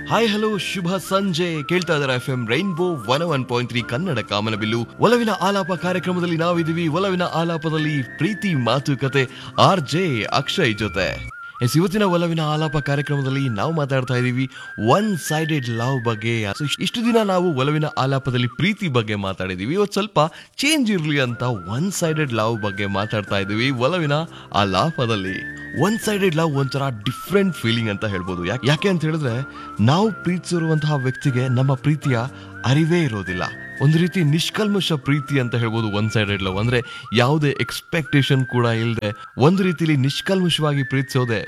hi hello ಶುಭ ಸಂಜೆ ಕೇಳ್ತಾ ಇದಾರೆ F M rainbow one one point three Kannada ಕಾಮನಬಿಲ್ಲು ಒಲವಿನ ಆಲಾಪ ಕಾರ್ಯಕ್ರಮದಲ್ಲಿ ನಾವಿದೀವಿ ಒಲವಿನ ಆಲಾಪದಲ್ಲಿ ಪ್ರೀತಿ ಮಾತುಕತೆ ಆರ್ ಜೆ ಅಕ್ಷಯ್ ಜೊತೆ ಎಸ್ ಇವತ್ತಿನ ಒಲವಿನ ಆಲಾಪ ಕಾರ್ಯಕ್ರಮದಲ್ಲಿ ನಾವು ಮಾತಾಡ್ತಾ ಇದ್ದೀವಿ ಒನ್ ಸೈಡೆಡ್ ಲವ್ ಬಗ್ಗೆ So, ಇಷ್ಟ್- ಇಷ್ಟು ದಿನ ನಾವು ಒಲವಿನ ಆಲಾಪದಲ್ಲಿ ಪ್ರೀತಿ ಬಗ್ಗೆ ಮಾತಾಡಿದೀವಿ ಇವತ್ತು ಸ್ವಲ್ಪ ಚೇಂಜ್ ಇರಲಿ ಅಂತ ಒನ್ ಸೈಡೆಡ್ ಲವ್ ಬಗ್ಗೆ ಮಾತಾಡ್ತಾ ಇದ್ದೀವಿ ಒಲವಿನ ಆಲಾಪದಲ್ಲಿ ಒನ್ ಸೈಡೆಡ್ ಲವ್ ಒಂಥರ ಡಿಫ್ರೆಂಟ್ ಫೀಲಿಂಗ್ ಅಂತ ಹೇಳ್ಬೋದು ಯಾಕೆ ಯಾಕೆ ಅಂತ ಹೇಳಿದ್ರೆ ನಾವು ಪ್ರೀತಿಸಿರುವಂತಹ ವ್ಯಕ್ತಿಗೆ ನಮ್ಮ ಪ್ರೀತಿಯ ಅರಿವೇ ಇರೋದಿಲ್ಲ ಒಂದು ರೀತಿ ನಿಷ್ಕಲ್ಮಶ ಪ್ರೀತಿ ಅಂತ ಹೇಳ್ಬೋದು ಒನ್ ಸೈಡೆಡ್ ಲವ್ ಅಂದ್ರೆ ಯಾವುದೇ ಎಕ್ಸ್ಪೆಕ್ಟೇಷನ್ ಕೂಡ ಇಲ್ಲದೆ ಒಂದು ರೀತಿಲಿ ನಿಷ್ಕಲ್ಮಶವಾಗಿ ಪ್ರೀತಿಸೋದೆ